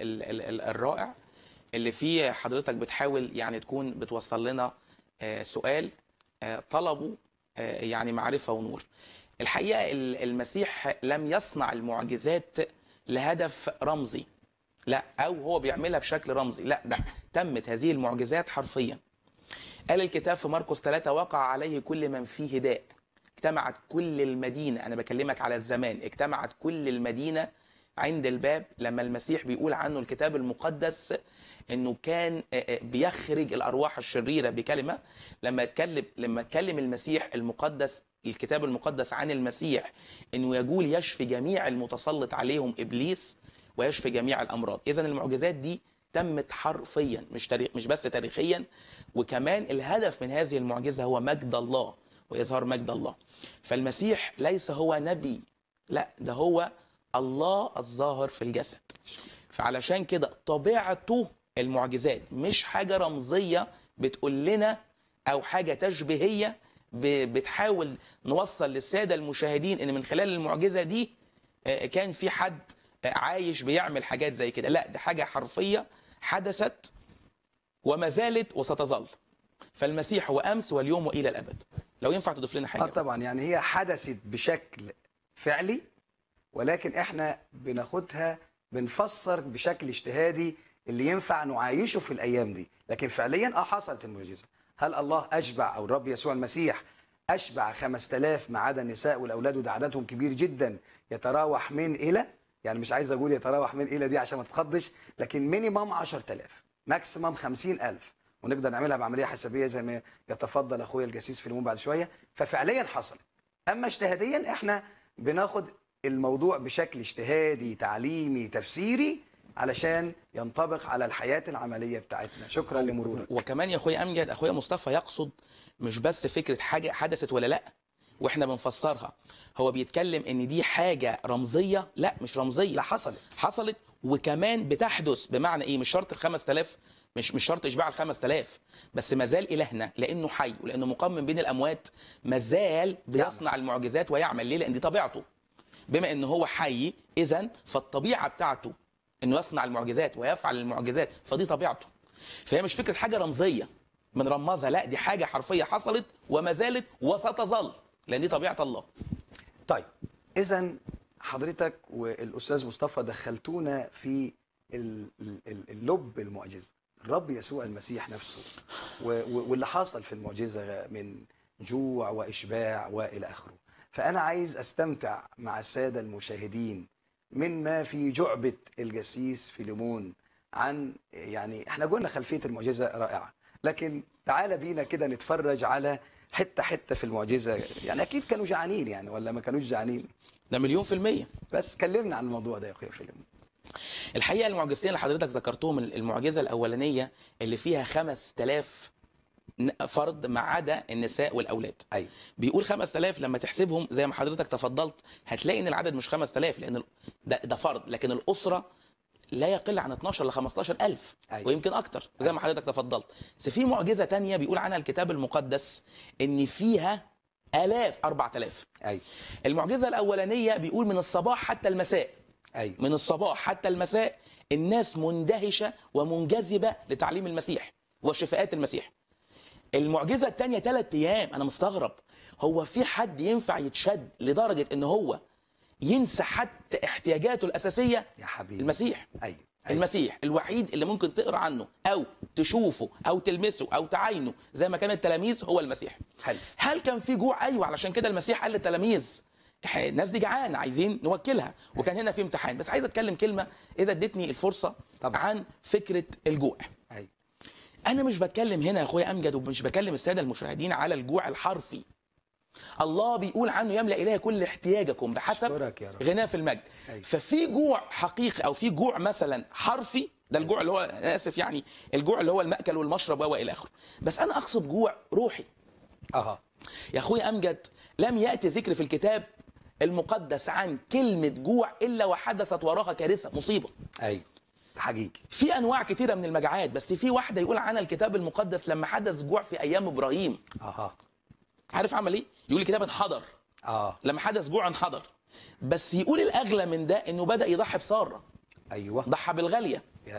ال ال ال الرائع اللي فيه حضرتك بتحاول يعني تكون بتوصل لنا آه، سؤال آه، طلبه آه، يعني معرفة ونور الحقيقة ال- المسيح لم يصنع المعجزات لهدف رمزي لا أو هو بيعملها بشكل رمزي لا ده تمت هذه المعجزات حرفيا قال الكتاب في مرقس 3 وقع عليه كل من فيه داء اجتمعت كل المدينة أنا بكلمك على الزمان اجتمعت كل المدينة عند الباب لما المسيح بيقول عنه الكتاب المقدس انه كان آه، آه، بيخرج الارواح الشريره بكلمه لما اتكلم لما اتكلم المسيح المقدس الكتاب المقدس عن المسيح انه يقول يشفي جميع المتسلط عليهم ابليس ويشفي جميع الامراض اذا المعجزات دي تمت حرفيا مش تاريخ مش بس تاريخيا وكمان الهدف من هذه المعجزه هو مجد الله واظهار مجد الله فالمسيح ليس هو نبي لا ده هو الله الظاهر في الجسد فعلشان كده طبيعته المعجزات مش حاجة رمزية بتقول لنا أو حاجة تشبيهية ب- بتحاول نوصل للسادة المشاهدين إن من خلال المعجزة دي آه، كان في حد آه، عايش بيعمل حاجات زي كده لا دي حاجة حرفية حدثت وما زالت وستظل فالمسيح هو أمس واليوم وإلى الأبد لو ينفع تضيف لنا اه حاجة طبعا يعني هي حدثت بشكل فعلي ولكن احنا بناخدها بنفسر بشكل اجتهادي اللي ينفع نعايشه في الايام دي لكن فعليا اه حصلت المعجزه هل الله اشبع او الرب يسوع المسيح اشبع 5000 ما عدا النساء والاولاد وده عددهم كبير جدا يتراوح من الى يعني مش عايز اقول يتراوح من الى دي عشان ما تتخضش لكن مينيمم 10000 ماكسيمم 50000 ونقدر نعملها بعمليه حسابيه زي ما يتفضل اخويا الجسيس فيلمون بعد شويه ففعليا حصلت اما اجتهاديا احنا بناخد الموضوع بشكل اجتهادي تعليمي تفسيري علشان ينطبق على الحياه العمليه بتاعتنا شكرا لمرورك وكمان يا اخويا امجد اخويا مصطفى يقصد مش بس فكره حاجه حدثت ولا لا واحنا بنفسرها هو بيتكلم ان دي حاجه رمزيه لا مش رمزيه لا حصلت حصلت وكمان بتحدث بمعنى ايه مش شرط ال 5000 مش مش شرط اشباع ال 5000 بس ما زال الهنا لانه حي ولانه مقام من بين الاموات ما زال بيصنع المعجزات ويعمل ليه لان دي طبيعته بما ان هو حي اذا فالطبيعه بتاعته انه يصنع المعجزات ويفعل المعجزات فدي طبيعته فهي مش فكره حاجه رمزيه بنرمزها لا دي حاجه حرفيه حصلت وما زالت وستظل لان دي طبيعه الله طيب اذا حضرتك والاستاذ مصطفى دخلتونا في ال- ال- ال- اللب المعجزه الرب يسوع المسيح نفسه و- و- واللي حصل في المعجزه من جوع واشباع والى اخره فانا عايز استمتع مع الساده المشاهدين من ما في جعبه الجسيس فيليمون عن يعني احنا قلنا خلفيه المعجزه رائعه لكن تعال بينا كده نتفرج على حته حته في المعجزه يعني اكيد كانوا جعانين يعني ولا ما كانوش جعانين ده مليون في الميه بس كلمنا عن الموضوع ده يا اخويا فيلم الحقيقه المعجزتين اللي حضرتك ذكرتهم المعجزه الاولانيه اللي فيها 5000 ن- فرد ما عدا النساء والاولاد ايوه بيقول 5000 لما تحسبهم زي ما حضرتك تفضلت هتلاقي ان العدد مش 5000 لان ال- ده, ده فرد لكن الاسره لا يقل عن 12 ل 15000 أيوة. ويمكن اكتر زي ما حضرتك تفضلت بس في معجزه تانية بيقول عنها الكتاب المقدس ان فيها الاف 4000 ايوه المعجزه الاولانيه بيقول من الصباح حتى المساء ايوه من الصباح حتى المساء الناس مندهشة ومنجذبة لتعليم المسيح وشفاءات المسيح المعجزة التانية ثلاث أيام أنا مستغرب هو في حد ينفع يتشد لدرجة إن هو ينسى حتى احتياجاته الأساسية يا حبيبي المسيح ايوه أيوة. المسيح الوحيد اللي ممكن تقرا عنه او تشوفه او تلمسه او تعاينه زي ما كان التلاميذ هو المسيح حلو هل كان في جوع ايوه علشان كده المسيح قال للتلاميذ إح- الناس دي جعانه عايزين نوكلها وكان هنا في امتحان بس عايز اتكلم كلمه اذا ادتني الفرصه طبعا. عن فكره الجوع ايوه انا مش بتكلم هنا يا اخويا امجد ومش بكلم الساده المشاهدين على الجوع الحرفي الله بيقول عنه يملا اليه كل احتياجكم بحسب اشكرك يا رب غناه في المجد أيوة. ففي جوع حقيقي او في جوع مثلا حرفي ده الجوع اللي هو أنا اسف يعني الجوع اللي هو المأكل والمشرب والى اخره بس انا اقصد جوع روحي اها يا اخويا امجد لم ياتي ذكر في الكتاب المقدس عن كلمه جوع الا وحدثت وراها كارثه مصيبه ايوه ده حقيقي في انواع كتيره من المجاعات بس في واحده يقول عنها الكتاب المقدس لما حدث جوع في ايام ابراهيم اها عارف عمل ايه يقول الكتاب انحدر اه لما حدث جوع انحدر بس يقول الاغلى من ده انه بدا يضحي بساره ايوه ضحى بالغاليه